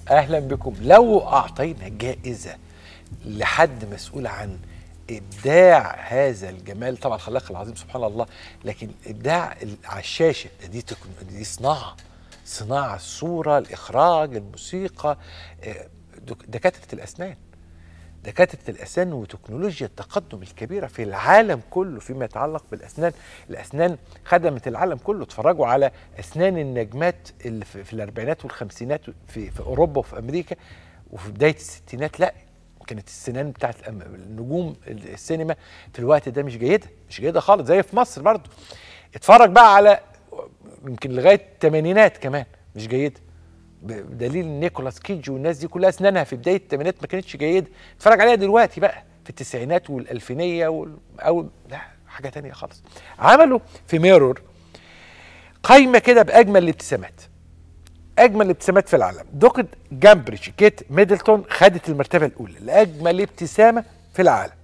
اهلا بكم لو اعطينا جائزه لحد مسؤول عن ابداع هذا الجمال طبعا الخلاق العظيم سبحان الله لكن ابداع ال- على الشاشه دي تكن... دي صناعه صناعه الصوره الاخراج الموسيقى آه، دك- دكاتره الاسنان دكاتره الاسنان وتكنولوجيا التقدم الكبيره في العالم كله فيما يتعلق بالاسنان الاسنان خدمت العالم كله اتفرجوا على اسنان النجمات اللي في, في الاربعينات والخمسينات في, في اوروبا وفي امريكا وفي بدايه الستينات لا كانت السنان بتاعت الأم- النجوم السينما في الوقت ده مش جيده مش جيده خالص زي في مصر برضو اتفرج بقى على يمكن لغايه الثمانينات كمان مش جيده بدليل نيكولاس كيدج والناس دي كلها اسنانها في بدايه الثمانينات ما كانتش جيده اتفرج عليها دلوقتي بقى في التسعينات والالفينيه وال... او لا حاجه تانية خالص عملوا في ميرور قايمه كده باجمل الابتسامات اجمل الابتسامات في العالم دوكت جامبريدج كيت ميدلتون خدت المرتبه الاولى لاجمل ابتسامه في العالم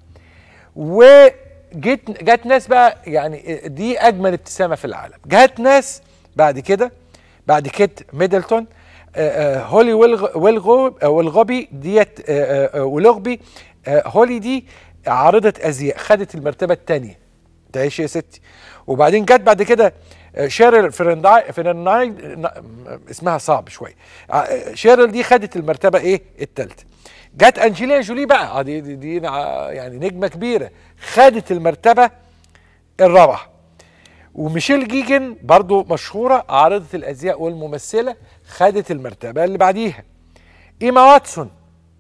وجيت جت ناس بقى يعني دي اجمل ابتسامه في العالم جت ناس بعد كده بعد كيت ميدلتون آه، آه، هولي ويلغ ويلغو آه، والغبي ديت آه، آه، ولغبي آه، هولي دي عارضه ازياء خدت المرتبه الثانيه تعيش يا ستي وبعدين جت بعد كده آه، شيرل فرنداي فرناي ن- اسمها صعب شويه آه، شيرل دي خدت المرتبه ايه الثالثه جت انجلينا جولي بقى آه، دي دي, دي نع- يعني نجمه كبيره خدت المرتبه الرابعه وميشيل جيجن برضو مشهورة عارضة الأزياء والممثلة خدت المرتبة اللي بعديها إيما واتسون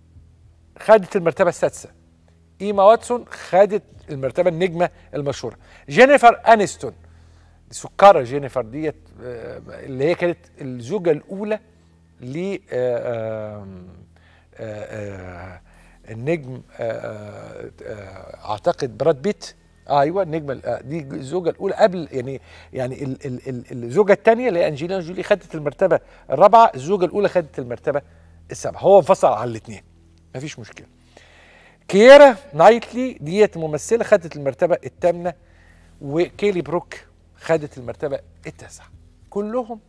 خدت المرتبة السادسة إيما واتسون خدت المرتبة النجمة المشهورة جينيفر أنستون دي سكرة جينيفر ديت آه، اللي هي كانت الزوجة الأولى ل آه، آم، آه، آه، النجم آه، آه، أعتقد براد بيت آه ايوه النجمه ال- آه، دي الزوجه الاولى قبل يعني يعني ال ال ال الزوجه الثانيه اللي هي انجلينا جولي خدت المرتبه الرابعه الزوجه الاولى خدت المرتبه السابعه هو انفصل على الاثنين مفيش مشكله كييرا نايتلي ديت ممثله خدت المرتبه الثامنه وكيلي بروك خدت المرتبه التاسعه كلهم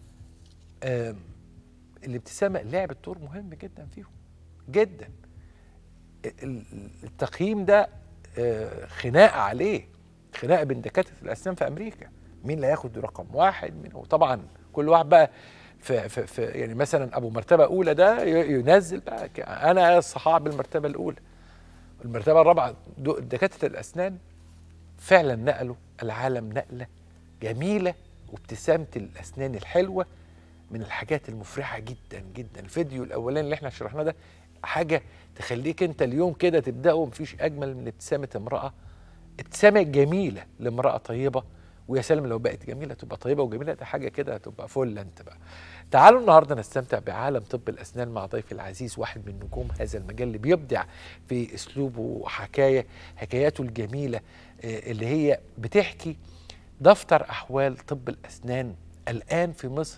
آم، الابتسامه لعبت دور مهم جدا فيهم جدا ال- ال- التقييم ده آه، خناقه عليه خناقه بين دكاتره الاسنان في امريكا مين اللي هياخد رقم واحد مين وطبعا كل واحد بقى في, في, في يعني مثلا ابو مرتبه اولى ده ي- ينزل بقى ك- انا صحاب المرتبه الاولى المرتبه الرابعه دو- دكاتره الاسنان فعلا نقلوا العالم نقله جميله وابتسامه الاسنان الحلوه من الحاجات المفرحه جدا جدا الفيديو الاولاني اللي احنا شرحناه ده حاجه تخليك انت اليوم كده تبداه مفيش اجمل من ابتسامه امراه ابتسامه جميله لامراه طيبه ويا سلام لو بقت جميله تبقى طيبه وجميله ده حاجه كده تبقى فل انت بقى تعالوا النهارده نستمتع بعالم طب الاسنان مع ضيفي العزيز واحد من نجوم هذا المجال اللي بيبدع في اسلوبه وحكايه حكاياته الجميله آه، اللي هي بتحكي دفتر احوال طب الاسنان الان في مصر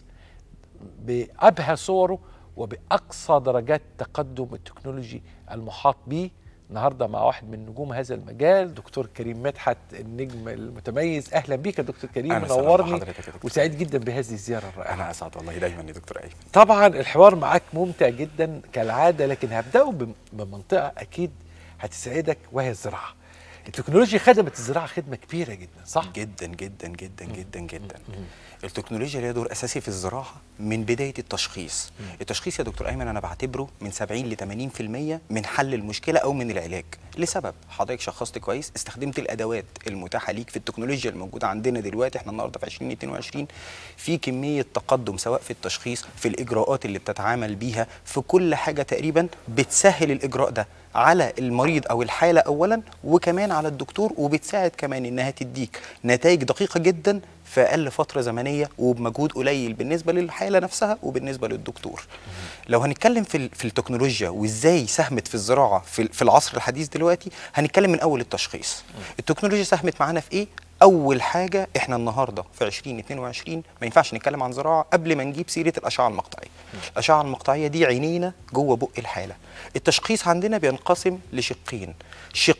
بأبهى صوره وبأقصى درجات تقدم التكنولوجي المحاط به النهارده مع واحد من نجوم هذا المجال دكتور كريم مدحت النجم المتميز اهلا بيك يا دكتور كريم أهلا وسهلا منورني بحضرتك يا دكتور وسعيد جدا بهذه الزياره الرائعه انا اسعد والله دايما يا دكتور ايمن طبعا الحوار معاك ممتع جدا كالعاده لكن هبداه بم- بمنطقه اكيد هتسعدك وهي الزراعه التكنولوجيا خدمت الزراعه خدمه كبيره جدا صح جدا جدا جدا جدا جدا التكنولوجيا ليها دور اساسي في الزراعه من بدايه التشخيص التشخيص يا دكتور ايمن انا بعتبره من 70 ل 80% من حل المشكله او من العلاج لسبب حضرتك شخصت كويس استخدمت الادوات المتاحه ليك في التكنولوجيا الموجوده عندنا دلوقتي احنا النهارده في 2022 في كميه تقدم سواء في التشخيص في الاجراءات اللي بتتعامل بيها في كل حاجه تقريبا بتسهل الاجراء ده على المريض او الحاله اولا وكمان على الدكتور وبتساعد كمان انها تديك نتائج دقيقه جدا في اقل فتره زمنيه وبمجهود قليل بالنسبه للحاله نفسها وبالنسبه للدكتور لو هنتكلم في ال- في التكنولوجيا وازاي ساهمت في الزراعه في ال- في العصر الحديث دلوقتي هنتكلم من اول التشخيص التكنولوجيا ساهمت معانا في ايه اول حاجه احنا النهارده في 2022 ما ينفعش نتكلم عن زراعه قبل ما نجيب سيره الاشعه المقطعيه الاشعه المقطعيه دي عينينا جوه بق الحاله التشخيص عندنا بينقسم لشقين شق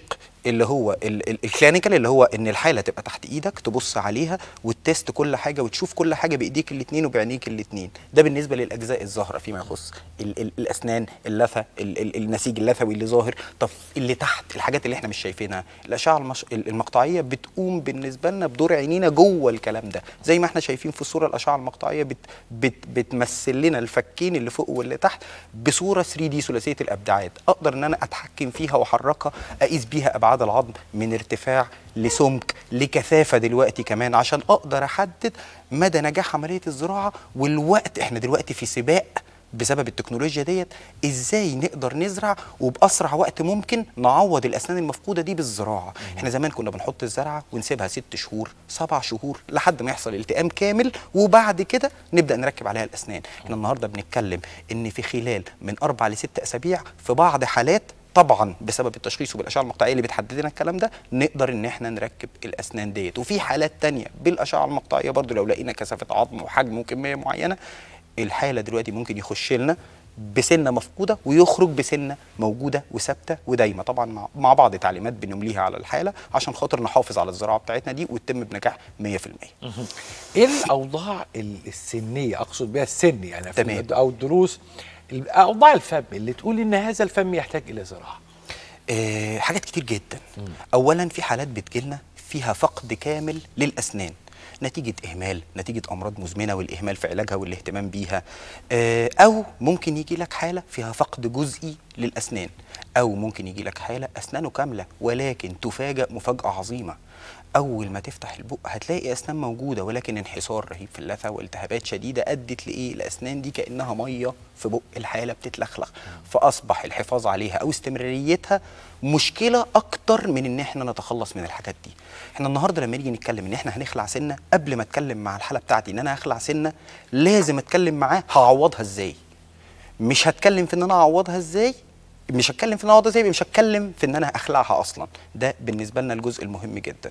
اللي هو ال- ال- الكلينيكال اللي هو ان الحاله تبقى تحت ايدك تبص عليها وتست كل حاجه وتشوف كل حاجه بايديك الاثنين وبعينيك الاثنين ده بالنسبه للاجزاء الظاهره فيما يخص ال ال الاسنان اللثه ال ال النسيج اللثوي اللي ظاهر طب اللي تحت الحاجات اللي احنا مش شايفينها الاشعه المش... ال- المقطعيه بتقوم بالنسبه لنا بدور عينينا جوه الكلام ده زي ما احنا شايفين في الصوره الاشعه المقطعيه بت... بت... بتمثل لنا الفكين اللي فوق واللي تحت بصوره 3 دي ثلاثيه الابعاد اقدر ان انا اتحكم فيها واحركها اقيس بيها ابعاد العظم من ارتفاع لسمك لكثافه دلوقتي كمان عشان اقدر احدد مدى نجاح عمليه الزراعه والوقت احنا دلوقتي في سباق بسبب التكنولوجيا ديت ازاي نقدر نزرع وباسرع وقت ممكن نعوض الاسنان المفقوده دي بالزراعه احنا زمان كنا بنحط الزرعه ونسيبها ست شهور سبع شهور لحد ما يحصل التئام كامل وبعد كده نبدا نركب عليها الاسنان احنا النهارده بنتكلم ان في خلال من اربع لست اسابيع في بعض حالات طبعا بسبب التشخيص وبالاشعه المقطعيه اللي بتحدد لنا الكلام ده نقدر ان احنا نركب الاسنان ديت وفي حالات تانية بالاشعه المقطعيه برضو لو لقينا كثافه عظم وحجم وكميه معينه الحاله دلوقتي ممكن يخش لنا بسنه مفقوده ويخرج بسنه موجوده وثابته ودايمه طبعا مع- مع بعض تعليمات بنمليها على الحاله عشان خاطر نحافظ على الزراعه بتاعتنا دي وتتم بنجاح 100% ايه الاوضاع ال- السنيه اقصد بها السن يعني في تمام. الد- او الدروس ال- اوضاع الفم اللي تقول ان هذا الفم يحتاج الى زراعه آه، حاجات كتير جدا اولا في حالات بتجيلنا فيها فقد كامل للاسنان نتيجة إهمال نتيجة أمراض مزمنة والإهمال في علاجها والاهتمام بيها آه، أو ممكن يجي لك حالة فيها فقد جزئي للأسنان أو ممكن يجي لك حالة أسنانه كاملة ولكن تفاجأ مفاجأة عظيمة أول ما تفتح البق هتلاقي أسنان موجودة ولكن انحسار رهيب في اللثة والتهابات شديدة أدت لإيه الأسنان دي كأنها مية في بق الحالة بتتلخلخ فأصبح الحفاظ عليها أو استمراريتها مشكلة أكتر من إن إحنا نتخلص من الحاجات دي إحنا النهاردة لما نيجي نتكلم إن إحنا هنخلع سنة قبل ما أتكلم مع الحالة بتاعتي إن أنا هخلع سنة لازم أتكلم معاه هعوضها إزاي مش هتكلم في ان انا اعوضها ازاي مش هتكلم في ان انا اعوضها ازاي مش هتكلم في ان انا اخلعها اصلا ده بالنسبه لنا الجزء المهم جدا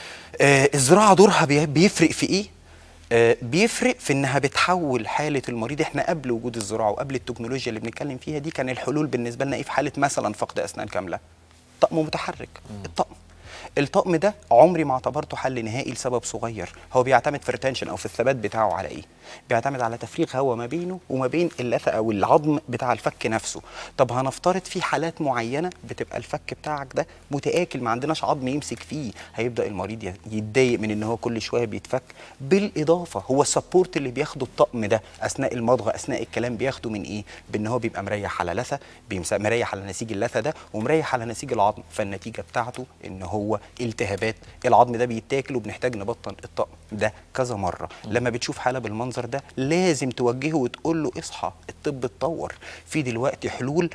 آه الزراعه دورها بي- بيفرق في ايه آه بيفرق في انها بتحول حاله المريض احنا قبل وجود الزراعه وقبل التكنولوجيا اللي بنتكلم فيها دي كان الحلول بالنسبه لنا ايه في حاله مثلا فقد اسنان كامله طقم متحرك الطقم الطقم ده عمري ما اعتبرته حل نهائي لسبب صغير هو بيعتمد في الريتنشن او في الثبات بتاعه على ايه بيعتمد على تفريغ هواء ما بينه وما بين اللثه او العظم بتاع الفك نفسه طب هنفترض في حالات معينه بتبقى الفك بتاعك ده متاكل ما عندناش عظم يمسك فيه هيبدا المريض ي- يتضايق من ان هو كل شويه بيتفك بالاضافه هو السبورت اللي بياخده الطقم ده اثناء المضغ اثناء الكلام بياخده من ايه بان هو بيبقى مريح على لثه بيمس- مريح على نسيج اللثه ده ومريح على نسيج العظم فالنتيجه بتاعته ان هو التهابات العظم ده بيتاكل وبنحتاج نبطن الطقم ده كذا مره لما بتشوف حاله بالمنظر ده لازم توجهه وتقول له اصحى الطب اتطور في دلوقتي حلول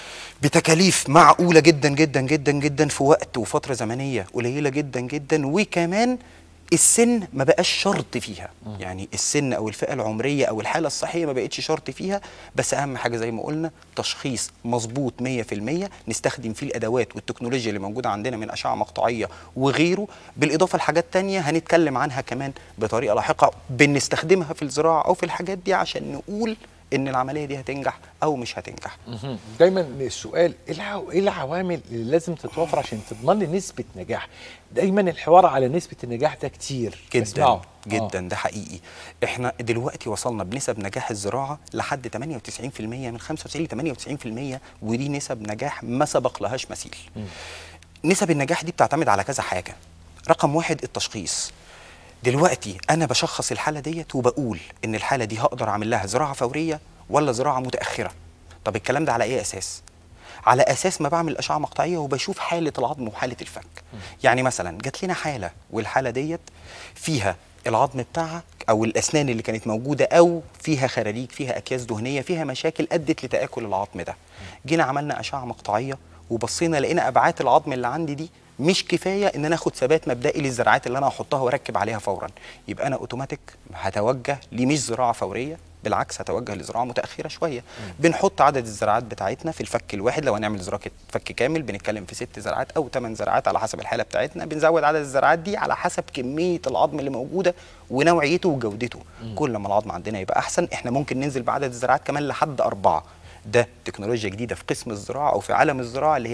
بتكاليف معقولة جدا جدا جدا جدا في وقت وفترة زمنية قليلة جدا جدا وكمان السن ما بقاش شرط فيها يعني السن او الفئه العمريه او الحاله الصحيه ما بقتش شرط فيها بس اهم حاجه زي ما قلنا تشخيص مظبوط 100% نستخدم فيه الادوات والتكنولوجيا اللي موجوده عندنا من اشعه مقطعيه وغيره بالاضافه لحاجات تانية هنتكلم عنها كمان بطريقه لاحقه بنستخدمها في الزراعه او في الحاجات دي عشان نقول ان العمليه دي هتنجح او مش هتنجح دايما السؤال ايه العو- إيه العوامل اللي لازم تتوفر عشان تضمن لي نسبه نجاح دايما الحوار على نسبه النجاح ده كتير جدا بسمعه. جدا ده حقيقي احنا دلوقتي وصلنا بنسب نجاح الزراعه لحد 98% من 95 ل 98% ودي نسب نجاح ما سبق لهاش مثيل نسب النجاح دي بتعتمد على كذا حاجه رقم واحد التشخيص دلوقتي انا بشخص الحاله ديت وبقول ان الحاله دي هقدر اعمل لها زراعه فوريه ولا زراعه متاخره طب الكلام ده على ايه اساس على اساس ما بعمل اشعه مقطعيه وبشوف حاله العظم وحاله الفك يعني مثلا جات لنا حاله والحاله ديت فيها العظم بتاعها او الاسنان اللي كانت موجوده او فيها خراريج فيها اكياس دهنيه فيها مشاكل ادت لتاكل العظم ده جينا عملنا اشعه مقطعيه وبصينا لقينا ابعاد العظم اللي عندي دي مش كفايه ان انا اخد ثبات مبدئي للزراعات اللي انا هحطها واركب عليها فورا يبقى انا اوتوماتيك هتوجه لمش زراعه فوريه بالعكس هتوجه لزراعه متاخره شويه بنحط عدد الزراعات بتاعتنا في الفك الواحد لو هنعمل زراعه فك كامل بنتكلم في ست زراعات او ثمان زراعات على حسب الحاله بتاعتنا بنزود عدد الزراعات دي على حسب كميه العظم اللي موجوده ونوعيته وجودته كل ما العظم عندنا يبقى احسن احنا ممكن ننزل بعدد الزراعات كمان لحد اربعه ده تكنولوجيا جديده في قسم الزراعه او في عالم الزراعه اللي هي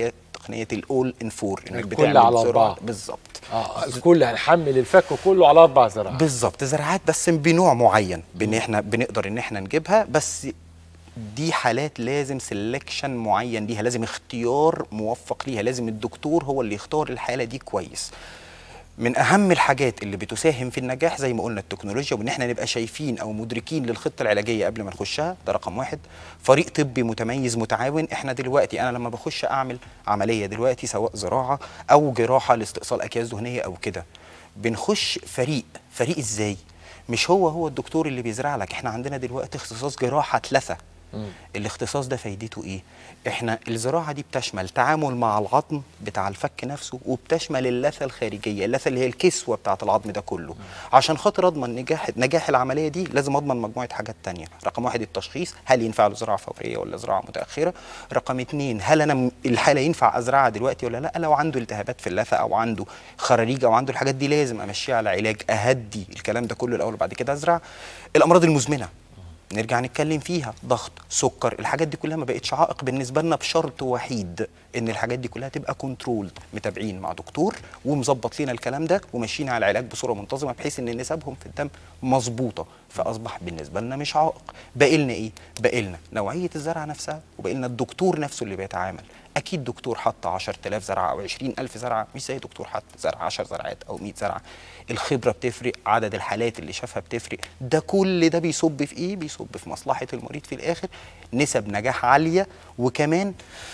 تقنيه الاول ان فور انك الكل بتعمل على زراعة- أربعة. بالظبط اه الكل هنحمل الفك كله على اربع زراعات بالظبط زراعات بس بنوع معين بان احنا بنقدر ان احنا نجيبها بس دي حالات لازم سelection معين ليها لازم اختيار موفق ليها لازم الدكتور هو اللي يختار الحاله دي كويس من اهم الحاجات اللي بتساهم في النجاح زي ما قلنا التكنولوجيا وان احنا نبقى شايفين او مدركين للخطه العلاجيه قبل ما نخشها ده رقم واحد فريق طبي متميز متعاون احنا دلوقتي انا لما بخش اعمل عمليه دلوقتي سواء زراعه او جراحه لاستئصال اكياس دهنيه او كده بنخش فريق فريق ازاي مش هو هو الدكتور اللي بيزرع لك احنا عندنا دلوقتي اختصاص جراحه ثلاثه الاختصاص ده فايدته ايه احنا الزراعه دي بتشمل تعامل مع العظم بتاع الفك نفسه وبتشمل اللثه الخارجيه اللثه اللي هي الكسوه بتاعه العظم ده كله عشان خاطر اضمن نجاح نجاح العمليه دي لازم اضمن مجموعه حاجات تانية رقم واحد التشخيص هل ينفع له زراعه فوريه ولا زراعه متاخره رقم اتنين هل انا م- الحاله ينفع ازرعها دلوقتي ولا لا لو عنده التهابات في اللثه او عنده خراريج او عنده الحاجات دي لازم امشيها على علاج اهدي الكلام ده كله الاول وبعد كده ازرع الامراض المزمنه نرجع نتكلم فيها ضغط سكر الحاجات دي كلها ما بقتش عائق بالنسبه لنا بشرط وحيد ان الحاجات دي كلها تبقى كنترول متابعين مع دكتور ومظبط لنا الكلام ده وماشيين على العلاج بصوره منتظمه بحيث ان نسبهم في الدم مظبوطه فاصبح بالنسبه لنا مش عائق باقي لنا ايه باقي لنا نوعيه الزرعه نفسها وباقي لنا الدكتور نفسه اللي بيتعامل اكيد دكتور حط 10000 زرعه او 20000 زرعه مش زي دكتور حط زرع 10 زرعات او 100 زرعه الخبره بتفرق عدد الحالات اللي شافها بتفرق ده كل ده بيصب في ايه بيصب في مصلحه المريض في الاخر نسب نجاح عاليه وكمان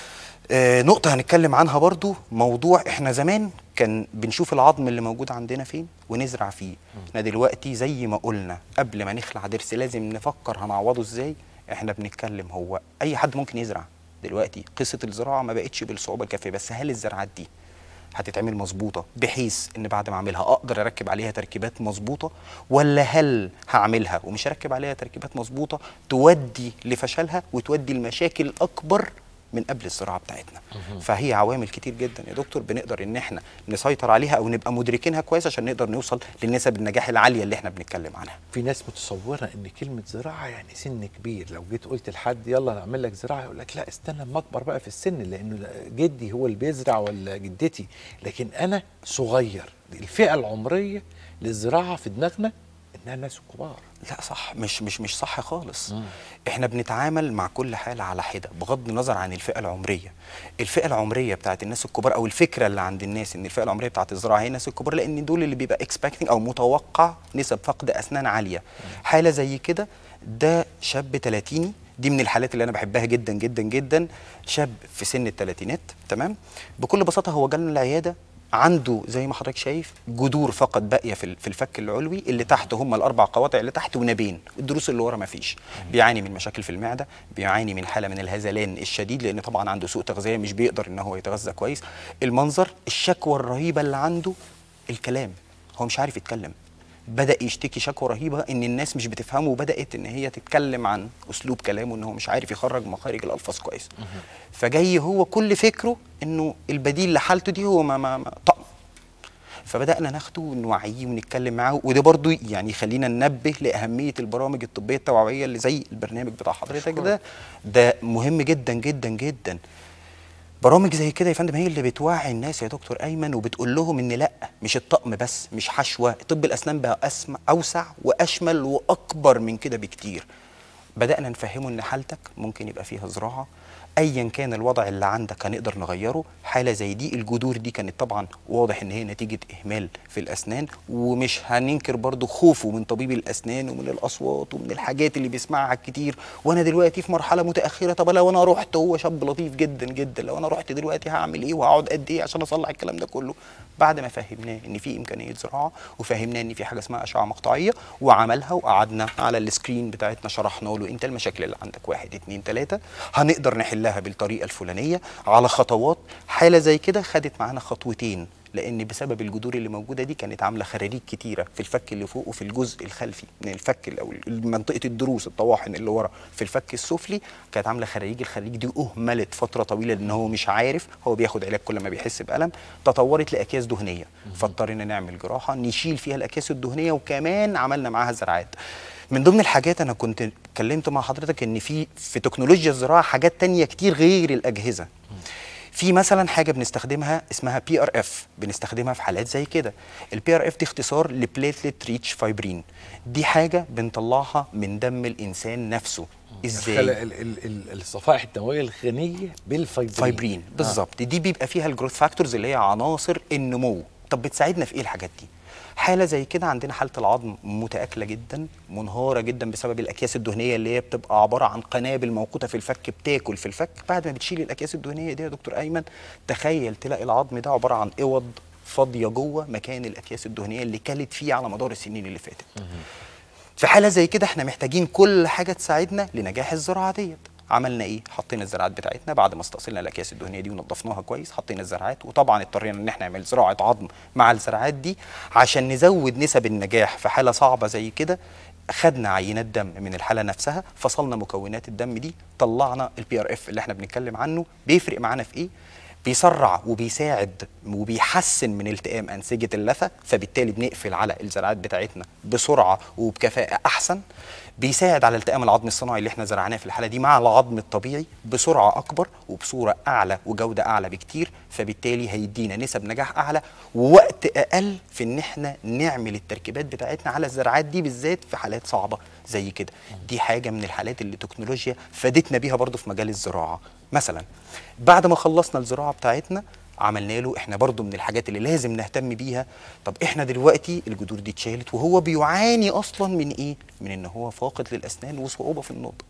آه نقطة هنتكلم عنها برضو موضوع احنا زمان كان بنشوف العظم اللي موجود عندنا فين ونزرع فيه احنا دلوقتي زي ما قلنا قبل ما نخلع ضرس لازم نفكر هنعوضه ازاي احنا بنتكلم هو اي حد ممكن يزرع دلوقتي قصة الزراعة ما بقتش بالصعوبة الكافية بس هل الزراعات دي هتتعمل مظبوطة بحيث ان بعد ما اعملها اقدر اركب عليها تركيبات مظبوطة ولا هل هعملها ومش هركب عليها تركيبات مظبوطة تودي لفشلها وتودي المشاكل اكبر من قبل الزراعه بتاعتنا فهي عوامل كتير جدا يا دكتور بنقدر ان احنا نسيطر عليها او نبقى مدركينها كويس عشان نقدر نوصل لنسب النجاح العاليه اللي احنا بنتكلم عنها في ناس متصوره ان كلمه زراعه يعني سن كبير لو جيت قلت لحد يلا نعمل لك زراعه يقول لك لا استنى اما اكبر بقى في السن لانه ده جدي هو اللي بيزرع ولا جدتي لكن انا صغير الفئه العمريه للزراعه في دماغنا انها الناس الكبار لا صح مش مش مش صح خالص احنا بنتعامل مع كل حاله على حده بغض النظر عن الفئه العمريه الفئه العمريه بتاعت الناس الكبار او الفكره اللي عند الناس ان الفئه العمريه بتاعت الزراعه هي الناس الكبار لان دول اللي بيبقى اكسبكتنج او متوقع نسب فقد اسنان عاليه حاله زي كده ده شاب تلاتيني دي من الحالات اللي انا بحبها جدا جدا جدا شاب في سن الثلاثينات تمام بكل بساطه هو جالنا العياده عنده زي ما حضرتك شايف جذور فقط باقيه في ال- في الفك العلوي اللي تحت هم الاربع قواطع اللي تحت ونابين الضروس اللي ورا ما فيش بيعاني من مشاكل في المعده بيعاني من حاله من الهذلان الشديد لان طبعا عنده سوء تغذيه مش بيقدر ان هو يتغذى كويس المنظر الشكوى الرهيبه اللي عنده الكلام هو مش عارف يتكلم بدا يشتكي شكوى رهيبه ان الناس مش بتفهمه وبدات ان هي تتكلم عن اسلوب كلامه ان هو مش عارف يخرج مخارج الالفاظ كويس فجاي هو كل فكره انه البديل لحالته دي هو ما ما ما طقم فبدانا ناخده ونوعيه ونتكلم معاه وده برضو يعني يخلينا ننبه لاهميه البرامج الطبيه التوعويه اللي زي البرنامج بتاع حضرتك ده ده مهم جدا جدا جدا برامج زي كده يا فندم هي اللي بتوعي الناس يا دكتور ايمن وبتقول لهم ان لا مش الطقم بس مش حشوه طب الاسنان بقى اسمع اوسع واشمل واكبر من كده بكتير بدانا نفهمه ان حالتك ممكن يبقى فيها زراعه ايا كان الوضع اللي عندك هنقدر نغيره حاله زي دي الجذور دي كانت طبعا واضح ان هي نتيجه اهمال في الاسنان ومش هننكر برضو خوفه من طبيب الاسنان ومن الاصوات ومن الحاجات اللي بيسمعها كتير وانا دلوقتي في مرحله متاخره طب لو انا رحت هو شاب لطيف جدا جدا لو انا رحت دلوقتي هعمل ايه وهقعد قد ايه عشان اصلح الكلام ده كله بعد ما فهمناه ان في امكانيه زراعه وفهمناه ان في حاجه اسمها اشعه مقطعيه وعملها وقعدنا على السكرين بتاعتنا شرحنا له انت المشاكل اللي عندك واحد اتنين تلاته هنقدر نحلها بالطريقه الفلانيه على خطوات حاله زي كده خدت معانا خطوتين لان بسبب الجذور اللي موجوده دي كانت عامله خراريج كتيره في الفك اللي فوق وفي الجزء الخلفي من الفك او منطقه الضروس الطواحن اللي ورا في الفك السفلي كانت عامله خراريج الخراريج دي اهملت فتره طويله لان هو مش عارف هو بياخد علاج كل ما بيحس بالم تطورت لاكياس دهنيه فاضطرينا نعمل جراحه نشيل فيها الاكياس الدهنيه وكمان عملنا معاها زرعات من ضمن الحاجات انا كنت اتكلمت مع حضرتك ان في في تكنولوجيا الزراعه حاجات تانية كتير غير الاجهزه في مثلا حاجه بنستخدمها اسمها بي ار اف بنستخدمها في حالات زي كده البي ار اف دي اختصار لبليتلت ريتش فايبرين دي حاجه بنطلعها من دم الانسان نفسه خلق ازاي ال- ال- ال- الصفائح الدمويه الغنيه بالفايبرين فايبرين بالظبط دي بيبقى فيها الجروث فاكتورز اللي هي عناصر النمو طب بتساعدنا في ايه الحاجات دي حاله زي كده عندنا حاله العظم متاكله جدا منهاره جدا بسبب الاكياس الدهنيه اللي هي بتبقى عباره عن قنابل موقوته في الفك بتاكل في الفك بعد ما بتشيل الاكياس الدهنيه دي يا دكتور ايمن تخيل تلاقي العظم ده عباره عن اوض فاضيه جوه مكان الاكياس الدهنيه اللي كلت فيه على مدار السنين اللي فاتت في حاله زي كده احنا محتاجين كل حاجه تساعدنا لنجاح الزراعه ديت عملنا ايه حطينا الزراعات بتاعتنا بعد ما استأصلنا الاكياس الدهنيه دي ونضفناها كويس حطينا الزراعات وطبعا اضطرينا ان احنا نعمل زراعه عظم مع الزراعات دي عشان نزود نسب النجاح في حاله صعبه زي كده خدنا عينات دم من الحاله نفسها فصلنا مكونات الدم دي طلعنا البي ار اف اللي احنا بنتكلم عنه بيفرق معانا في ايه بيسرع وبيساعد وبيحسن من التئام انسجه اللثه فبالتالي بنقفل على الزراعات بتاعتنا بسرعه وبكفاءه احسن بيساعد على التئام العظم الصناعي اللي احنا زرعناه في الحاله دي مع العظم الطبيعي بسرعه اكبر وبصوره اعلى وجوده اعلى بكتير فبالتالي هيدينا نسب نجاح اعلى ووقت اقل في ان احنا نعمل التركيبات بتاعتنا على الزراعات دي بالذات في حالات صعبه زي كده دي حاجه من الحالات اللي التكنولوجيا فادتنا بيها برضو في مجال الزراعه مثلا بعد ما خلصنا الزراعه بتاعتنا عملنا له احنا برضو من الحاجات اللي لازم نهتم بيها طب احنا دلوقتي الجذور دي اتشالت وهو بيعاني اصلا من ايه من ان هو فاقد للاسنان وصعوبه في النطق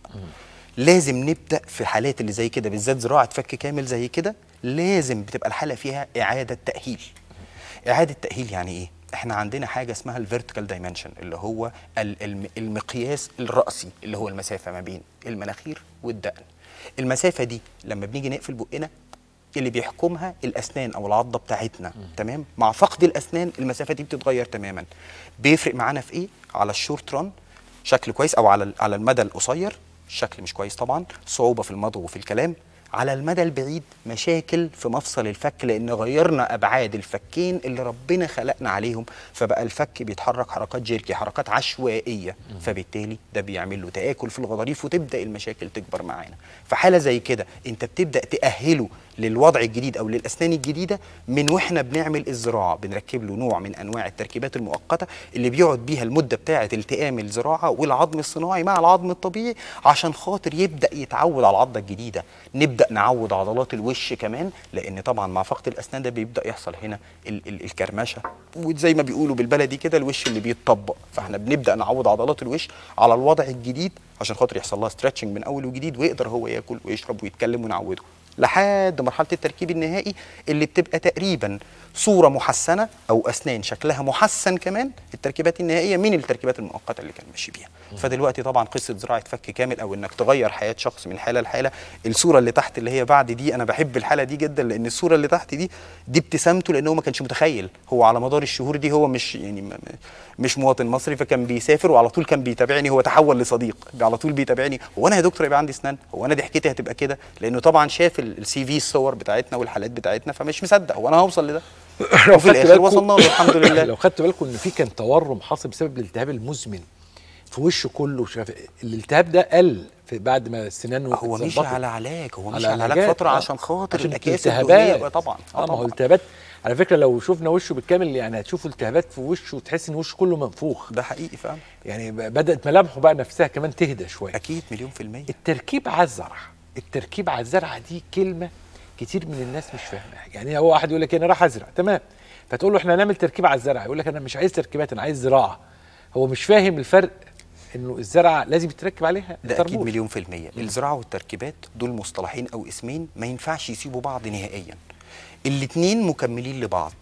لازم نبدا في الحالات اللي زي كده بالذات زراعه فك كامل زي كده لازم بتبقى الحاله فيها اعاده تاهيل اعاده تاهيل يعني ايه احنا عندنا حاجه اسمها الفيرتيكال دايمنشن اللي هو ال- الم- المقياس الراسي اللي هو المسافه ما بين المناخير والدقن المسافه دي لما بنيجي نقفل بقنا اللي بيحكمها الاسنان او العضه بتاعتنا تمام مع فقد الاسنان المسافه دي بتتغير تماما بيفرق معانا في ايه على الشورت ران شكل كويس او على على المدى القصير شكل مش كويس طبعا صعوبه في المضغ وفي الكلام على المدى البعيد مشاكل في مفصل الفك لان غيرنا ابعاد الفكين اللي ربنا خلقنا عليهم فبقى الفك بيتحرك حركات جيركي حركات عشوائيه فبالتالي ده بيعمل له تاكل في الغضاريف وتبدا المشاكل تكبر معانا فحاله زي كده انت بتبدا تاهله للوضع الجديد او للاسنان الجديده من واحنا بنعمل الزراعه بنركب له نوع من انواع التركيبات المؤقته اللي بيقعد بيها المده بتاعه التئام الزراعه والعظم الصناعي مع العظم الطبيعي عشان خاطر يبدا يتعود على العضه الجديده نبدا نعود عضلات الوش كمان لان طبعا مع فقد الاسنان ده بيبدا يحصل هنا ال ال الكرمشه وزي ما بيقولوا بالبلدي كده الوش اللي بيتطبق فاحنا بنبدا نعود عضلات الوش على الوضع الجديد عشان خاطر يحصل لها ستريتشنج من اول وجديد ويقدر هو ياكل ويشرب ويتكلم ونعوده لحد مرحله التركيب النهائي اللي بتبقى تقريبا صوره محسنه او اسنان شكلها محسن كمان التركيبات النهائيه من التركيبات المؤقته اللي كان ماشي بيها فدلوقتي طبعا قصه زراعه فك كامل او انك تغير حياه شخص من حاله لحاله الصوره اللي تحت اللي هي بعد دي انا بحب الحاله دي جدا لان الصوره اللي تحت دي دي ابتسامته لان هو ما كانش متخيل هو على مدار الشهور دي هو مش يعني م- م- مش مواطن مصري فكان بيسافر وعلى طول كان بيتابعني هو تحول لصديق على طول بيتابعني هو انا يا دكتور يبقى عندي اسنان هو انا ضحكتي هتبقى كده لانه طبعا شاف السي في الصور بتاعتنا والحالات بتاعتنا فمش مصدق هو انا هوصل لده لو وفي خدت الاخر بالكم- وصلنا له الحمد لله لو خدت بالكم ان في كان تورم حاصل بسبب الالتهاب المزمن في وشه كله شاف الالتهاب ده قل في بعد ما السنان هو مش اتظبطت. على علاج هو مش على على علاج علاجات، فتره آه. عشان خاطر عشان الاكياس الالتهابات. الدهنيه طبعا اه ما هو التهابات على فكره لو شفنا وشه بالكامل يعني هتشوفوا التهابات في وشه وتحس ان وشه كله منفوخ ده حقيقي فعلا يعني ب- بدات ملامحه بقى نفسها كمان تهدى شويه اكيد مليون في الميه التركيب على الزرع التركيب على الزرعه دي كلمه كتير من الناس مش فاهمها يعني هو واحد يقول لك انا راح ازرع تمام فتقول له احنا هنعمل تركيب على الزرع يقول لك انا مش عايز تركيبات انا عايز زراعه هو مش فاهم الفرق انه الزرعه لازم يتركب عليها ده اكيد الطربوش. مليون في الميه الزراعه والتركيبات دول مصطلحين او اسمين ما ينفعش يسيبوا بعض نهائيا الاتنين مكملين لبعض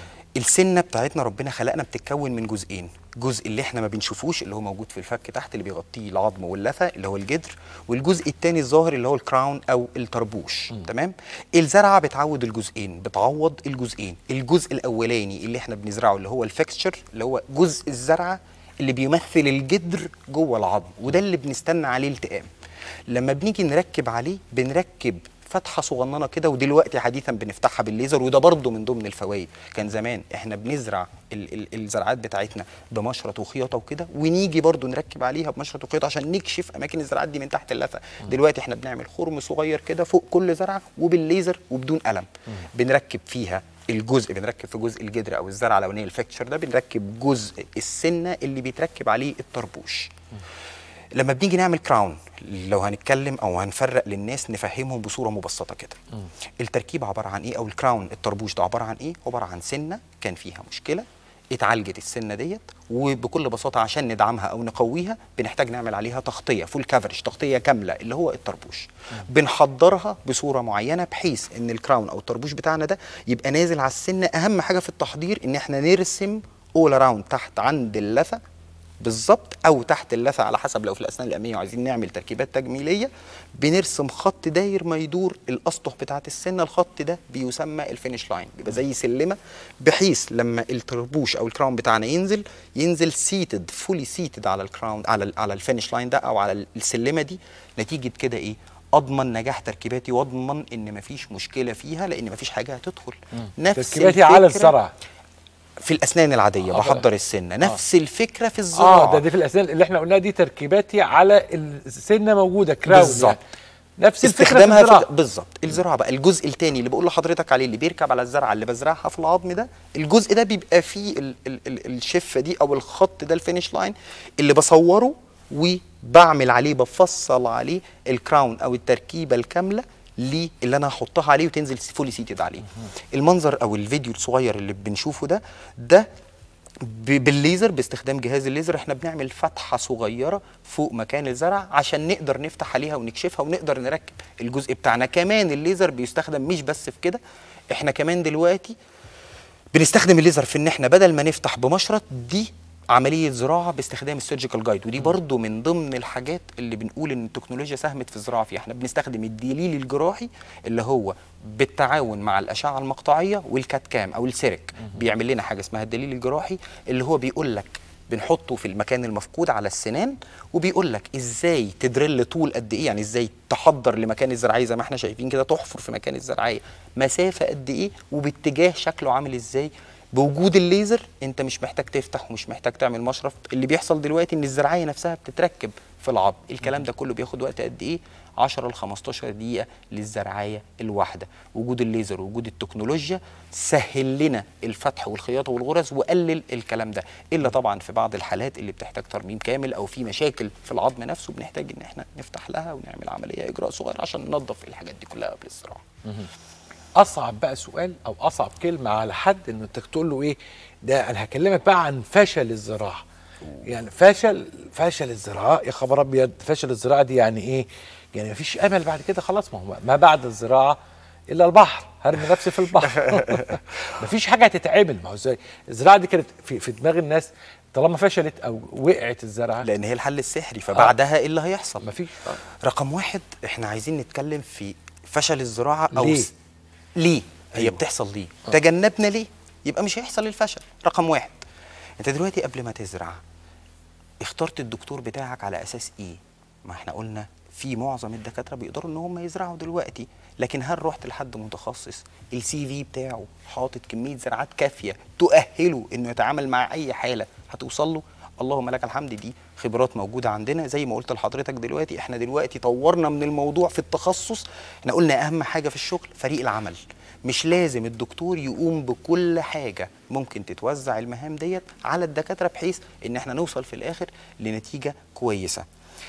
السنه بتاعتنا ربنا خلقنا بتتكون من جزئين جزء اللي احنا ما بنشوفوش اللي هو موجود في الفك تحت اللي بيغطيه العظم واللثه اللي هو الجدر والجزء الثاني الظاهر اللي هو الكراون او الطربوش تمام الزرعه بتعود الجزئين بتعوض الجزئين الجزء الاولاني اللي احنا بنزرعه اللي هو الفكستشر اللي هو جزء الزرعه اللي بيمثل الجدر جوه العظم وده اللي بنستنى عليه التئام لما بنيجي نركب عليه بنركب فتحه صغننه كده ودلوقتي حديثا بنفتحها بالليزر وده برضه من ضمن الفوائد كان زمان احنا بنزرع ال ال الزراعات بتاعتنا بمشرط وخياطه وكده ونيجي برضه نركب عليها بمشرط وخياطه عشان نكشف اماكن الزراعات دي من تحت اللثه دلوقتي احنا بنعمل خرم صغير كده فوق كل زرعه وبالليزر وبدون قلم بنركب فيها الجزء بنركب في جزء الجدر او الزرعه الاولانيه الفكتشر ده بنركب جزء السنه اللي بيتركب عليه الطربوش لما بنيجي نعمل كراون لو هنتكلم او هنفرق للناس نفهمهم بصوره مبسطه كده التركيب عباره عن ايه او الكراون الطربوش ده عباره عن ايه عباره عن سنه كان فيها مشكله اتعالجت السنه ديت وبكل بساطه عشان ندعمها او نقويها بنحتاج نعمل عليها تغطيه فول كفرج تغطيه كامله اللي هو الطربوش بنحضرها بصوره معينه بحيث ان الكراون او الطربوش بتاعنا ده يبقى نازل على السنه اهم حاجه في التحضير ان احنا نرسم اول اراوند تحت عند اللثه بالظبط او تحت اللثه على حسب لو في الاسنان الاماميه وعايزين نعمل تركيبات تجميليه بنرسم خط داير ما يدور الاسطح بتاعه السنه الخط ده بيسمى الفينش لاين بيبقى زي سلمه بحيث لما الطربوش او الكراون بتاعنا ينزل ينزل سيتد فولي سيتد على الكراون على ال على الفينش لاين ده او على السلمه دي نتيجه كده ايه اضمن نجاح تركيباتي واضمن ان مفيش مشكله فيها لان مفيش حاجه هتدخل نفس تركيباتي على الفكرة الزرع في الاسنان العاديه آه، بحضر السنه نفس الفكره في الزراعه اه ده دي في الاسنان اللي احنا قلناها دي تركيباتي على السنه موجوده كراون بالظبط. يعني. نفس الفكره في استخدامها في الزراعه بالظبط الزراعه بقى الجزء الثاني اللي بقول لحضرتك عليه اللي بيركب على الزرعه اللي بزرعها في العظم ده الجزء ده بيبقى فيه ال ال ال الشفه دي او الخط ده الفينش لاين اللي بصوره وبعمل عليه بفصل عليه الكراون او التركيبه الكامله ليه اللي انا هحطها عليه وتنزل فولي سيتد عليه المنظر او الفيديو الصغير اللي بنشوفه ده ده ب- بالليزر باستخدام جهاز الليزر احنا بنعمل فتحه صغيره فوق مكان الزرع عشان نقدر نفتح عليها ونكشفها ونقدر نركب الجزء بتاعنا كمان الليزر بيستخدم مش بس في كده احنا كمان دلوقتي بنستخدم الليزر في ان احنا بدل ما نفتح بمشرط دي عمليه زراعه باستخدام السيرجيكال جايد ودي برضو من ضمن الحاجات اللي بنقول ان التكنولوجيا ساهمت في الزراعه فيها احنا بنستخدم الدليل الجراحي اللي هو بالتعاون مع الاشعه المقطعيه والكات كام او السيرك بيعمل لنا حاجه اسمها الدليل الجراحي اللي هو بيقول لك بنحطه في المكان المفقود على السنان وبيقول لك ازاي تدرل طول قد ايه يعني ازاي تحضر لمكان الزراعيه زي ما احنا شايفين كده تحفر في مكان الزراعيه مسافه قد ايه وباتجاه شكله عامل ازاي بوجود الليزر انت مش محتاج تفتح ومش محتاج تعمل مشرف اللي بيحصل دلوقتي ان الزراعيه نفسها بتتركب في العظم الكلام ده كله بياخد وقت قد ايه 10 ل 15 دقيقه للزراعيه الواحده وجود الليزر ووجود التكنولوجيا سهل لنا الفتح والخياطه والغرز وقلل الكلام ده الا طبعا في بعض الحالات اللي بتحتاج ترميم كامل او في مشاكل في العظم نفسه بنحتاج ان احنا نفتح لها ونعمل عمليه اجراء صغير عشان ننظف الحاجات دي كلها قبل الزراعه اصعب بقى سؤال او اصعب كلمه على حد انه انت تقول له ايه ده انا هكلمك بقى عن فشل الزراعه يعني فشل فشل الزراعه يا خبر ابيض فشل الزراعه دي يعني ايه يعني مفيش امل بعد كده خلاص ما هو ما بعد الزراعه الا البحر هرمي نفسي في البحر مفيش حاجه هتتعمل ما هو ازاي الزراعه دي كانت في, في دماغ الناس طالما فشلت او وقعت الزراعه لان هي الحل السحري فبعدها ايه اللي هيحصل مفيش رقم واحد احنا عايزين نتكلم في فشل الزراعه او ليه؟ س- ليه هي أيوة. بتحصل ليه تجنبنا ليه يبقى مش هيحصل الفشل رقم واحد انت دلوقتي قبل ما تزرع اخترت الدكتور بتاعك على اساس ايه ما احنا قلنا في معظم الدكاتره بيقدروا ان هم يزرعوا دلوقتي لكن هل رحت لحد متخصص السي في بتاعه حاطط كميه زراعات كافيه تؤهله انه يتعامل مع اي حاله هتوصل له اللهم لك الحمد دي خبرات موجوده عندنا زي ما قلت لحضرتك دلوقتي احنا دلوقتي طورنا من الموضوع في التخصص احنا قلنا اهم حاجه في الشغل فريق العمل مش لازم الدكتور يقوم بكل حاجه ممكن تتوزع المهام ديت على الدكاتره بحيث ان احنا نوصل في الاخر لنتيجه كويسه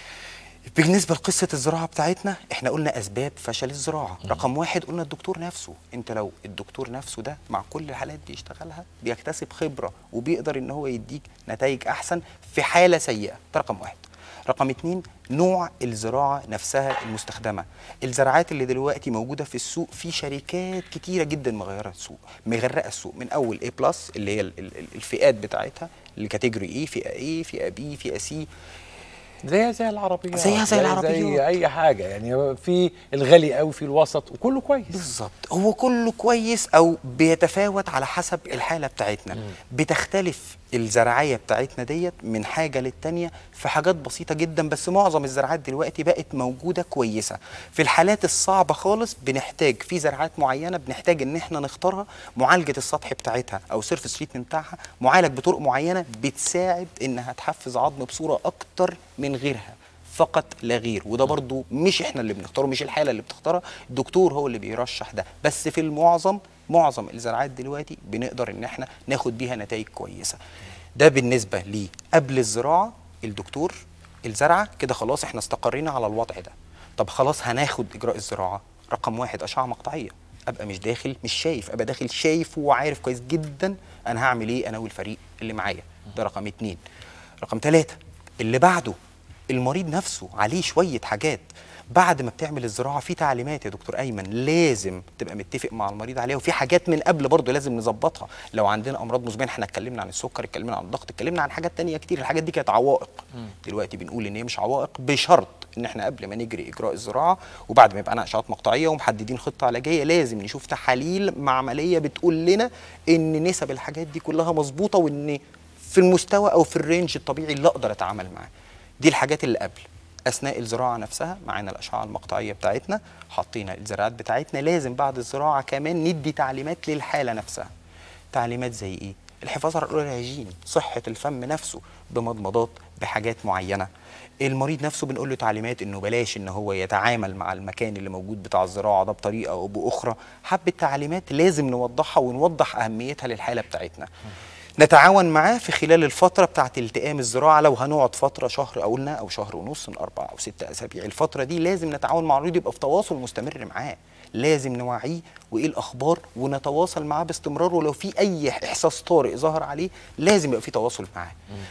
بالنسبة لقصة الزراعة بتاعتنا احنا قلنا أسباب فشل الزراعة رقم واحد قلنا الدكتور نفسه انت لو الدكتور نفسه ده مع كل الحالات بيشتغلها بيكتسب خبرة وبيقدر ان هو يديك نتائج أحسن في حالة سيئة ده رقم واحد رقم اتنين نوع الزراعة نفسها المستخدمة الزراعات اللي دلوقتي موجودة في السوق في شركات كتيرة جدا مغيرة السوق مغرقة السوق من أول A بلس اللي هي ال- ال- الفئات بتاعتها الكاتيجوري ايه فئة A فئة B فئة C زيها زي العربيات زيها زي العربيات. زي اي حاجه يعني في الغالي قوي في الوسط وكله كويس بالظبط هو كله كويس او بيتفاوت على حسب الحاله بتاعتنا بتختلف الزراعيه بتاعتنا ديت من حاجه للتانيه في حاجات بسيطه جدا بس معظم الزراعات دلوقتي بقت موجوده كويسه في الحالات الصعبه خالص بنحتاج في زراعات معينه بنحتاج ان احنا نختارها معالجه السطح بتاعتها او سيرفس تريتمنت بتاعها معالج بطرق معينه بتساعد انها تحفز عظم بصوره اكتر من غيرها فقط لا غير وده برضو مش احنا اللي بنختاره مش الحاله اللي بتختارها الدكتور هو اللي بيرشح ده بس في المعظم معظم الزراعات دلوقتي بنقدر ان احنا ناخد بيها نتائج كويسه ده بالنسبه لي قبل الزراعه الدكتور الزرعه كده خلاص احنا استقرينا على الوضع ده طب خلاص هناخد اجراء الزراعه رقم واحد اشعه مقطعيه ابقى مش داخل مش شايف ابقى داخل شايف وعارف كويس جدا انا هعمل ايه انا والفريق اللي معايا ده رقم اتنين رقم ثلاثة اللي بعده المريض نفسه عليه شوية حاجات بعد ما بتعمل الزراعة في تعليمات يا دكتور أيمن لازم تبقى متفق مع المريض عليها وفي حاجات من قبل برضه لازم نظبطها لو عندنا أمراض مزمنة احنا اتكلمنا عن السكر اتكلمنا عن الضغط اتكلمنا عن حاجات تانية كتير الحاجات دي كانت عوائق دلوقتي بنقول إن هي مش عوائق بشرط ان احنا قبل ما نجري اجراء الزراعه وبعد ما يبقى عندنا اشعات مقطعيه ومحددين خطه علاجيه لازم نشوف تحاليل معمليه بتقول لنا ان نسب الحاجات دي كلها مظبوطه وان في المستوى او في الرينج الطبيعي اللي اقدر اتعامل معاه دي الحاجات اللي قبل اثناء الزراعه نفسها معانا الاشعه المقطعيه بتاعتنا حاطين الزراعات بتاعتنا لازم بعد الزراعه كمان ندي تعليمات للحاله نفسها تعليمات زي ايه الحفاظ على الاورال هيجين صحه الفم نفسه بمضمضات بحاجات معينه المريض نفسه بنقول له تعليمات انه بلاش ان هو يتعامل مع المكان اللي موجود بتاع الزراعه ده بطريقه او باخرى حبه تعليمات لازم نوضحها ونوضح اهميتها للحاله بتاعتنا نتعاون معاه في خلال الفترة بتاعة التئام الزراعة لو هنقعد فترة شهر أو قلنا أو شهر ونص من أربعة أو ستة أسابيع الفترة دي لازم نتعاون مع المريض يبقى في تواصل مستمر معاه لازم نوعيه وإيه الأخبار ونتواصل معاه باستمرار ولو في أي إحساس طارئ ظهر عليه لازم يبقى في تواصل معاه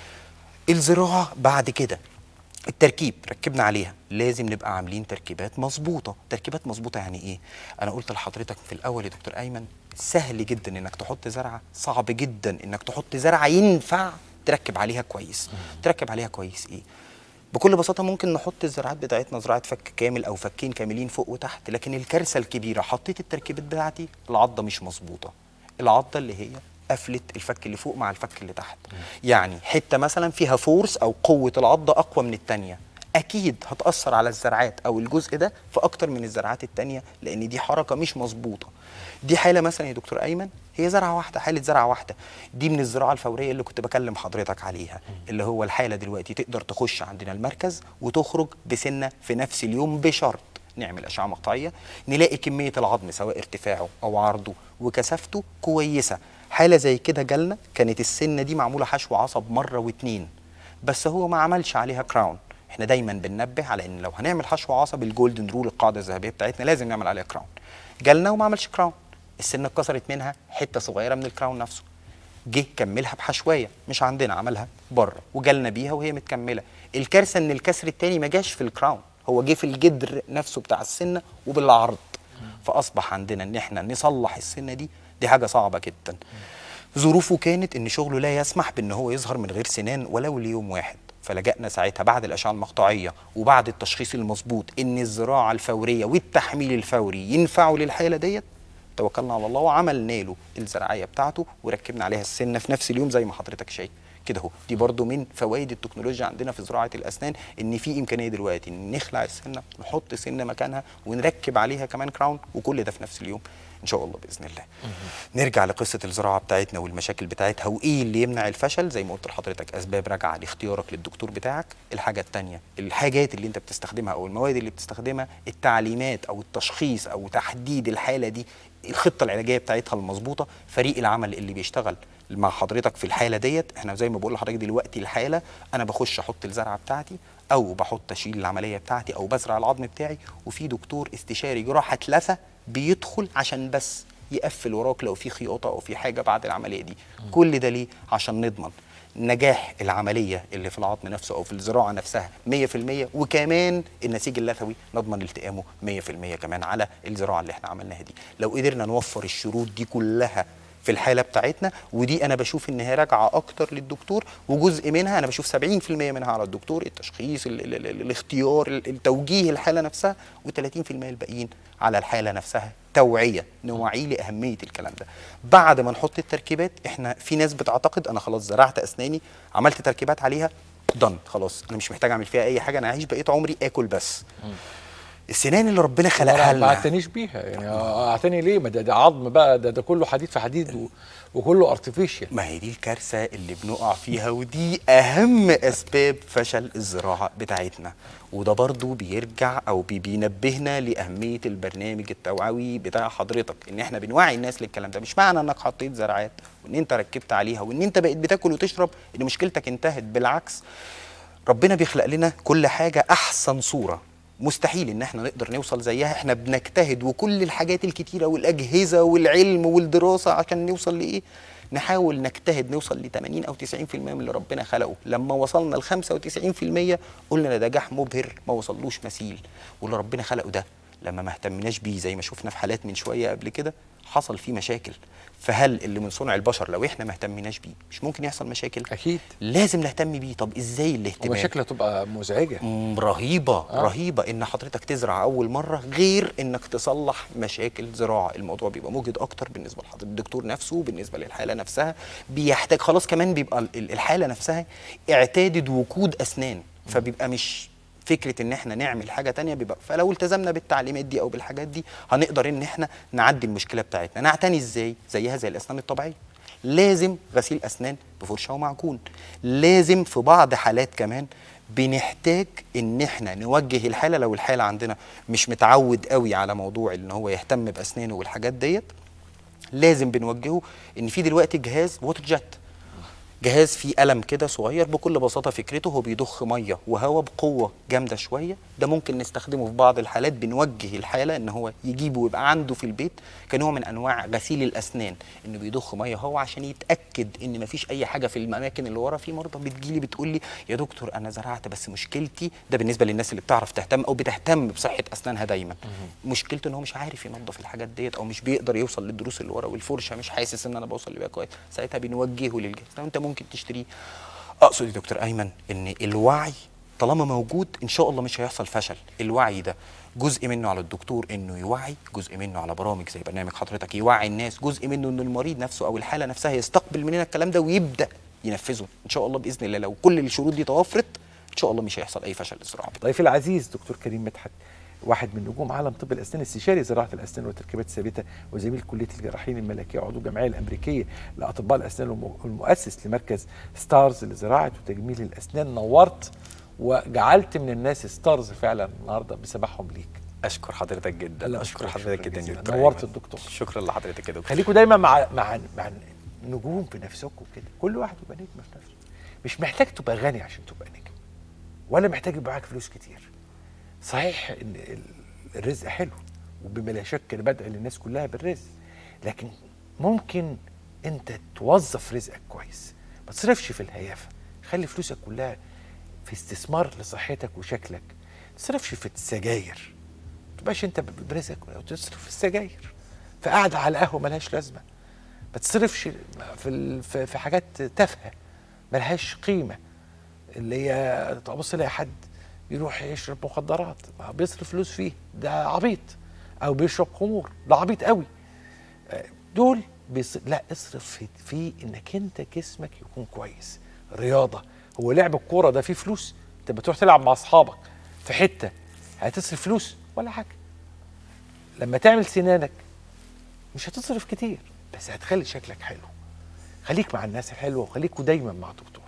الزراعة بعد كده التركيب ركبنا عليها لازم نبقى عاملين تركيبات مظبوطه تركيبات مظبوطه يعني ايه انا قلت لحضرتك في الاول يا دكتور ايمن سهل جدا انك تحط زرعه صعب جدا انك تحط زرعه ينفع تركب عليها كويس تركب عليها كويس ايه بكل بساطه ممكن نحط الزراعات بتاعتنا زراعه فك كامل او فكين كاملين فوق وتحت لكن الكارثه الكبيره حطيت التركيبات بتاعتي العضه مش مظبوطه العضه اللي هي قفلت الفك اللي فوق مع الفك اللي تحت يعني حته مثلا فيها فورس او قوه العضه اقوى من الثانيه اكيد هتاثر على الزرعات او الجزء ده في اكتر من الزرعات التانية لان دي حركه مش مظبوطه دي حاله مثلا يا دكتور ايمن هي زرعه واحده حاله زرعه واحده دي من الزراعه الفوريه اللي كنت بكلم حضرتك عليها اللي هو الحاله دلوقتي تقدر تخش عندنا المركز وتخرج بسنه في نفس اليوم بشرط نعمل اشعه مقطعيه نلاقي كميه العظم سواء ارتفاعه او عرضه وكثافته كويسه حاله زي كده جالنا كانت السنه دي معموله حشو عصب مره واتنين بس هو ما عملش عليها كراون احنا دايما بننبه على ان لو هنعمل حشو عصب الجولدن رول القاعده الذهبيه بتاعتنا لازم نعمل عليها كراون جالنا وما عملش كراون السنه اتكسرت منها حته صغيره من الكراون نفسه جه كملها بحشوايه مش عندنا عملها بره وجالنا بيها وهي متكمله الكارثه ان الكسر التاني ما جاش في الكراون هو جه في الجدر نفسه بتاع السنه وبالعرض فاصبح عندنا ان احنا نصلح السنه دي دي حاجه صعبه جدا ظروفه كانت ان شغله لا يسمح بان هو يظهر من غير سنان ولو ليوم واحد فلجأنا ساعتها بعد الأشعة المقطعية وبعد التشخيص المظبوط إن الزراعة الفورية والتحميل الفوري ينفعوا للحالة ديت توكلنا على الله وعملنا له الزراعية بتاعته وركبنا عليها السنة في نفس اليوم زي ما حضرتك شايف كده اهو دي برضو من فوائد التكنولوجيا عندنا في زراعه الاسنان ان في امكانيه دلوقتي ان نخلع السنه نحط سنه مكانها ونركب عليها كمان كراون وكل ده في نفس اليوم ان شاء الله باذن الله نرجع لقصه الزراعه بتاعتنا والمشاكل بتاعتها وايه اللي يمنع الفشل زي ما قلت لحضرتك اسباب راجعه لاختيارك للدكتور بتاعك الحاجه الثانيه الحاجات اللي انت بتستخدمها او المواد اللي بتستخدمها التعليمات او التشخيص او تحديد الحاله دي الخطه العلاجيه بتاعتها المظبوطه فريق العمل اللي بيشتغل مع حضرتك في الحاله ديت احنا زي ما بقول لحضرتك دلوقتي الحاله انا بخش احط الزرعه بتاعتي او بحط اشيل العمليه بتاعتي او بزرع العظم بتاعي وفي دكتور استشاري جراحه لثه بيدخل عشان بس يقفل وراك لو في خياطه او في حاجه بعد العمليه دي كل ده ليه عشان نضمن نجاح العمليه اللي في العظم نفسه او في الزراعه نفسها 100% وكمان النسيج اللثوي نضمن التئامه 100% كمان على الزراعه اللي احنا عملناها دي لو قدرنا نوفر الشروط دي كلها في الحاله بتاعتنا ودي انا بشوف ان هي راجعه اكتر للدكتور وجزء منها انا بشوف 70% منها على الدكتور التشخيص ال ال ال الاختيار ال- التوجيه الحاله نفسها و30% الباقيين على الحاله نفسها توعيه نوعيه لاهميه الكلام ده بعد ما نحط التركيبات احنا في ناس بتعتقد انا خلاص زرعت اسناني عملت تركيبات عليها دن خلاص انا مش محتاج اعمل فيها اي حاجه انا هعيش بقيت عمري اكل بس السنان اللي ربنا خلقها ما لنا اعتنيش بيها يعني اعتني ليه ما ده, ده عظم بقى ده, ده كله حديد في حديد و... وكله ارتفيشال ما هي دي الكارثه اللي بنقع فيها ودي اهم اسباب فشل الزراعه بتاعتنا وده برضو بيرجع او بي بينبهنا لاهميه البرنامج التوعوي بتاع حضرتك ان احنا بنوعي الناس للكلام ده مش معنى انك حطيت زرعات وان انت ركبت عليها وان انت بقيت بتاكل وتشرب ان مشكلتك انتهت بالعكس ربنا بيخلق لنا كل حاجه احسن صوره مستحيل ان احنا نقدر نوصل زيها احنا بنجتهد وكل الحاجات الكتيره والاجهزه والعلم والدراسه عشان نوصل لايه نحاول نجتهد نوصل ل 80 او 90% من اللي ربنا خلقه لما وصلنا ل 95% قلنا ده نجاح مبهر ما وصلوش مثيل واللي ربنا خلقه ده لما ما اهتمناش بيه زي ما شفنا في حالات من شويه قبل كده حصل فيه مشاكل فهل اللي من صنع البشر لو احنا ما اهتمناش بيه مش ممكن يحصل مشاكل اكيد لازم نهتم بيه طب ازاي الاهتمام ومشاكل هتبقى مزعجه مم، رهيبه آه. آه. رهيبه ان حضرتك تزرع اول مره غير انك تصلح مشاكل زراعه الموضوع بيبقى مجهد اكتر بالنسبه لحضرتك الدكتور نفسه بالنسبه للحاله نفسها بيحتاج خلاص كمان بيبقى ال- ال- الحاله نفسها اعتادت وقود اسنان فبيبقى مش فكره ان احنا نعمل حاجه تانية بيبقى فلو التزمنا بالتعليمات دي او بالحاجات دي هنقدر ان احنا نعدي المشكله بتاعتنا نعتني ازاي زيها زي الاسنان الطبيعيه لازم غسيل اسنان بفرشه ومعجون لازم في بعض حالات كمان بنحتاج ان احنا نوجه الحاله لو الحاله عندنا مش متعود قوي على موضوع ان هو يهتم باسنانه والحاجات ديت لازم بنوجهه ان في دلوقتي جهاز ووتر جيت جهاز فيه قلم كده صغير بكل بساطه فكرته هو بيضخ ميه وهواء بقوه جامده شويه ده ممكن نستخدمه في بعض الحالات بنوجه الحاله ان هو يجيبه ويبقى عنده في البيت كنوع من انواع غسيل الاسنان انه بيضخ ميه هو عشان يتاكد ان مفيش اي حاجه في الاماكن اللي ورا في مرضى بتجيلي بتقول لي يا دكتور انا زرعت بس مشكلتي ده بالنسبه للناس اللي بتعرف تهتم او بتهتم بصحه اسنانها دايما مشكلته ان هو مش عارف ينظف الحاجات ديت او مش بيقدر يوصل للضروس اللي ورا والفرشه مش حاسس ان انا بوصل لبقى كويس ساعتها بنوجهه للجهاز ده انت ممكن تشتريه اقصد يا دكتور ايمن ان الوعي طالما موجود ان شاء الله مش هيحصل فشل الوعي ده جزء منه على الدكتور انه يوعي جزء منه على برامج زي برنامج حضرتك يوعي الناس جزء منه ان المريض نفسه او الحاله نفسها يستقبل مننا الكلام ده ويبدا ينفذه ان شاء الله باذن الله لو كل الشروط دي توفرت ان شاء الله مش هيحصل اي فشل للزراعه ضيفي العزيز دكتور كريم مدحت واحد من نجوم عالم طب الاسنان استشاري زراعه الاسنان والتركيبات الثابته وزميل كليه الجراحين الملكيه وعضو الجمعيه الامريكيه لاطباء الاسنان والم- والمؤسس لمركز ستارز لزراعه وتجميل الاسنان نورت وجعلت من الناس ستارز فعلا النهارده بسماحهم ليك اشكر حضرتك جدا لا، اشكر شكراً حضرتك جدا جزيلاً. دكتور نورت أيمن. الدكتور. شكرا لحضرتك يا دكتور خليكم دايما مع مع مع نجوم في نفسكم كده كل واحد يبقى نجم في نفسه مش محتاج تبقى غني عشان تبقى نجم ولا محتاج يبقى معاك فلوس كتير صحيح ان ال- الرزق حلو وبما لا شك انا بدعي للناس كلها بالرزق لكن ممكن انت توظف رزقك كويس ما تصرفش في الهيافه خلي فلوسك كلها في استثمار لصحتك وشكلك ما تصرفش في السجاير ما تبقاش انت ب- برزقك وتصرف في السجاير في قعده على قهوه ملهاش لازمه ما تصرفش في ال- في في حاجات تافهه ملهاش قيمه اللي هي تبص تلاقي حد يروح يشرب مخدرات ما هو بيصرف فلوس فيه ده عبيط او بيشرب خمور ده عبيط قوي آه، دول بيص... لا اصرف في, في انك انت جسمك يكون كويس رياضه هو لعب الكوره ده فيه فلوس انت بتروح تلعب مع اصحابك في حته هتصرف فلوس ولا حاجه لما تعمل سنانك مش هتصرف كتير بس هتخلي شكلك حلو خليك مع الناس الحلوه وخليكوا دايما مع دكتور